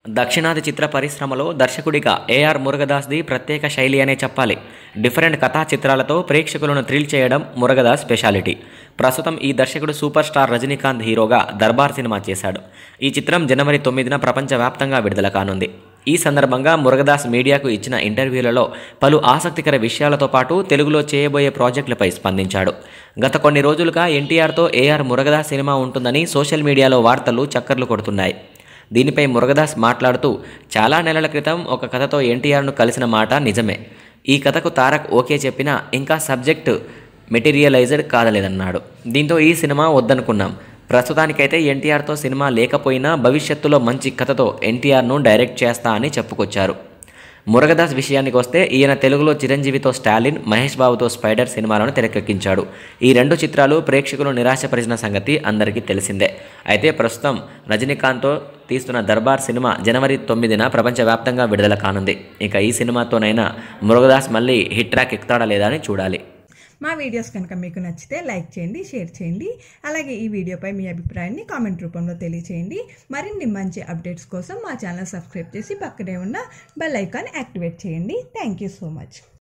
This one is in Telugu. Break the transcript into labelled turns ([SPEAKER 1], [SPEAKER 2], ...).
[SPEAKER 1] దక్షిణాది చిత్ర పరిశ్రమలో దర్శకుడిగా ఏఆర్ మురుగదాస్ది ప్రత్యేక శైలి అనే చెప్పాలి డిఫరెంట్ కథా చిత్రాలతో ప్రేక్షకులను థ్రిల్ చేయడం మురుగదాస్ స్పెషాలిటీ ప్రస్తుతం ఈ దర్శకుడు సూపర్ స్టార్ రజనీకాంత్ హీరోగా దర్బార్ సినిమా చేశాడు ఈ చిత్రం జనవరి తొమ్మిదిన ప్రపంచవ్యాప్తంగా విడుదల కానుంది ఈ సందర్భంగా మురుగదాస్ మీడియాకు ఇచ్చిన ఇంటర్వ్యూలలో పలు ఆసక్తికర విషయాలతో పాటు తెలుగులో చేయబోయే ప్రాజెక్టులపై స్పందించాడు గత కొన్ని రోజులుగా ఎన్టీఆర్తో ఏఆర్ మురుగదాస్ సినిమా ఉంటుందని సోషల్ మీడియాలో వార్తలు చక్కర్లు కొడుతున్నాయి దీనిపై మురుగదాస్ మాట్లాడుతూ చాలా నెలల క్రితం ఒక కథతో ఎన్టీఆర్ను కలిసిన మాట నిజమే ఈ కథకు తారక్ ఓకే చెప్పినా ఇంకా సబ్జెక్టు మెటీరియలైజ్డ్ కాదలేదన్నాడు దీంతో ఈ సినిమా వద్దనుకున్నాం ప్రస్తుతానికైతే ఎన్టీఆర్తో సినిమా లేకపోయినా భవిష్యత్తులో మంచి కథతో ఎన్టీఆర్ను డైరెక్ట్ చేస్తా అని చెప్పుకొచ్చారు మురుగదాస్ విషయానికి వస్తే ఈయన తెలుగులో చిరంజీవితో స్టాలిన్ మహేష్ బాబుతో స్పైడర్ సినిమాలను తెరకెక్కించాడు ఈ రెండు చిత్రాలు ప్రేక్షకులు నిరాశపరిచిన సంగతి అందరికీ తెలిసిందే అయితే ప్రస్తుతం రజనీకాంత్తో తీస్తున్న దర్బార్ సినిమా జనవరి తొమ్మిదిన ప్రపంచవ్యాప్తంగా విడుదల కానుంది ఇక ఈ సినిమాతోనైనా మురుగదాస్ మళ్ళీ హిట్ ట్రాక్ ఎక్కుతాడా లేదా అని చూడాలి
[SPEAKER 2] మా వీడియోస్ కనుక మీకు నచ్చితే లైక్ చేయండి షేర్ చేయండి అలాగే ఈ వీడియోపై మీ అభిప్రాయాన్ని కామెంట్ రూపంలో తెలియచేయండి మరిన్ని మంచి అప్డేట్స్ కోసం మా ఛానల్ సబ్స్క్రైబ్ చేసి పక్కనే ఉన్న బెల్ ఐకాన్ యాక్టివేట్ చేయండి థ్యాంక్ యూ సో మచ్